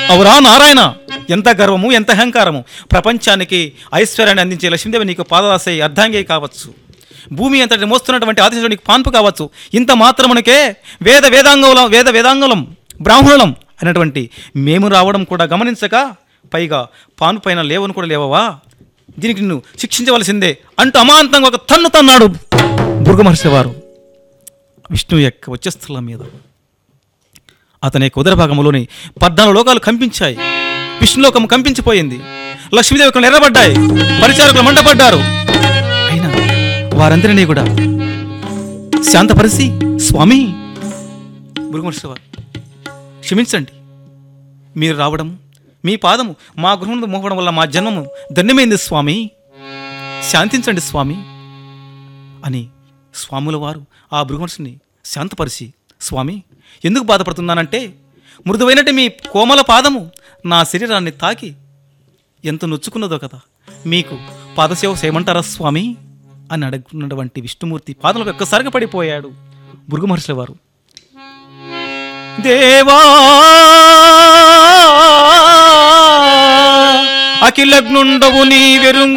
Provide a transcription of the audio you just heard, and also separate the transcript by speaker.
Speaker 1: అవురా నారాయణ ఎంత గర్వము ఎంత అహంకారము ప్రపంచానికి ఐశ్వర్యాన్ని అందించే లక్ష్మీదేవి నీకు పాదదాసై అర్ధాంగి కావచ్చు భూమి అంతటి మోస్తున్నటువంటి ఆదిశేషుడు నీకు పాన్పు కావచ్చు ఇంత మాత్రమునకే వేద వేదాంగములం వేద వేదాంగులం బ్రాహ్మణులం అనేటువంటి మేము రావడం కూడా గమనించక పైగా పాను పైన లేవను కూడా లేవవా దీనికి నిన్ను శిక్షించవలసిందే అంటూ అమాంతంగా ఒక తన్ను తన్నాడు భృగు మహర్షి వారు విష్ణువు యొక్క వచ్చస్థలం మీద అతని యొక్క ఉదర భాగంలోని పద్నాలుగు లోకాలు కంపించాయి విష్ణులోకం కంపించిపోయింది లక్ష్మీదేవి ఇక్కడ ఎర్రబడ్డాయి పరిచారకులు మంటపడ్డారు అయినా వారందరినీ కూడా శాంతపరిచి స్వామి భృగుమహర్షి వారు క్షమించండి మీరు రావడం మీ పాదము మా గృహం మోహడం వల్ల మా జన్మము ధన్యమైంది స్వామి శాంతించండి స్వామి అని స్వాముల వారు ఆ భృగుమర్షిని శాంతపరిచి స్వామి ఎందుకు బాధపడుతున్నానంటే మృదువైనటి మీ కోమల పాదము నా శరీరాన్ని తాకి ఎంత నొచ్చుకున్నదో కదా మీకు పాదసేవ చేయమంటారా స్వామి అని అడుగుతున్నటువంటి విష్ణుమూర్తి పాదలకు ఒక్కసారిగా పడిపోయాడు భృగు మహర్షుల వారు దేవా అఖిలగ్నుండవు నీ వెరుంగ